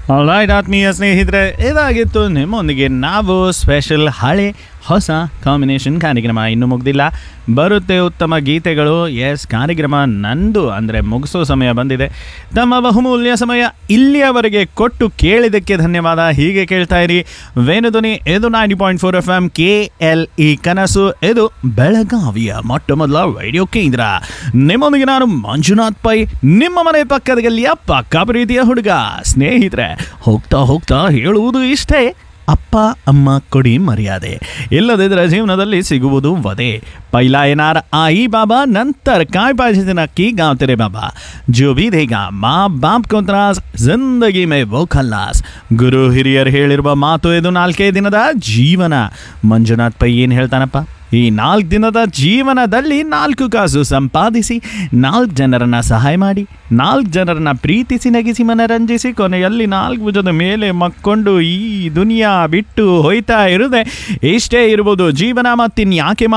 all right ಆತ್ಮೀಯ ಸ್ನೇಹಿತರೆ ಇದಾಗಿತ್ತು ನಿಮ್ಮೊಂದಿಗೆ ನಾವು ಸ್ಪೆಷಲ್ ಹಳೆ ಹೊಸ ಕಾಂಬಿನೇಷನ್ ಕಾರ್ಯಕ್ರಮ ಇನ್ನೂ ಮುಗ್ದಿಲ್ಲ ಬರುತ್ತೆ ಉತ್ತಮ ಗೀತೆಗಳು ಎಸ್ ಕಾರ್ಯಕ್ರಮ ನಂದು ಅಂದರೆ ಮುಗಿಸೋ ಸಮಯ ಬಂದಿದೆ ತಮ್ಮ ಬಹುಮೂಲ್ಯ ಸಮಯ ಇಲ್ಲಿಯವರೆಗೆ ಕೊಟ್ಟು ಕೇಳಿದ್ದಕ್ಕೆ ಧನ್ಯವಾದ ಹೀಗೆ ಕೇಳ್ತಾ ಇರಿ ವೇಣುಧ್ವನಿ ಇದು ninety point four F M K L E ಕನಸು ಇದು ಬೆಳಗಾವಿಯ ಮೊಟ್ಟ ಮೊದಲ ರೇಡಿಯೋ ಕೇಂದ್ರ ನಿಮ್ಮೊಂದಿಗೆ ನಾನು ಮಂಜುನಾಥ್ ಪೈ ನಿಮ್ಮ ಮನೆ ಪಕ್ಕದ ಗಲ್ಲಿಯ ಪಕ್ಕ ಪ್ರೀತಿಯ ಹುಡುಗ ಸ್ನೇಹಿತರೆ ಹೋಗ್ತಾ ಹೋಗ್ತಾ ಹೇಳುವುದು ಇಷ್ಟೇ ಅಪ್ಪ ಅಮ್ಮ ಕೊಡಿ ಮರ್ಯಾದೆ ಇಲ್ಲದಿದ್ದರೆ ಜೀವನದಲ್ಲಿ ಸಿಗುವುದು ವಧೆ ಪೈಲಾ ಏನಾರ आई बाबा नंतर काय पाहिजे नक्की गाव तेरे बाबा जो भी देगा ಮಾ ಬಾಪ್ ಕೊಂತ್ರಾಸ್ ಜಿಂದಗಿ ಮೇ ವೋ ಖಲ್ಲಾಸ್ ಗುರು ಹಿರಿಯರು ಹೇಳಿರುವ ಮಾತು ಇದು ನಾಲ್ಕೇ ದಿನದ ಜೀವನ ಮಂಜುನಾಥ್ ಪೈ ಏನು ಹೇಳ್ತಾನಪ್ಪ ಈ ನಾಲ್ಕು ದಿನದ ಜೀವನದಲ್ಲಿ ನಾಲ್ಕು ಕಾಸು ಸಂಪಾದಿಸಿ ನಾಲ್ಕು ಜನರನ್ನ ಸಹಾಯ ಮಾಡಿ ನಾಲ್ಕು ಜನರನ್ನ ಪ್ರೀತಿಸಿ ನಗಿಸಿ ಮನರಂಜಿಸಿ ಕೊನೆಯಲ್ಲಿ ನಾಲ್ಕು ಭುಜದ ಮೇಲೆ ಮಕ್ಕೊಂಡು ಈ ದುನಿಯಾ ಬಿಟ್ಟು ಹೋಯ್ತಾ ಇರುದೆ ಇಷ್ಟೇ ಇರ್ಬೋದು ಜೀವನ ಮತ್ತಿನ್ಯಾಕೆ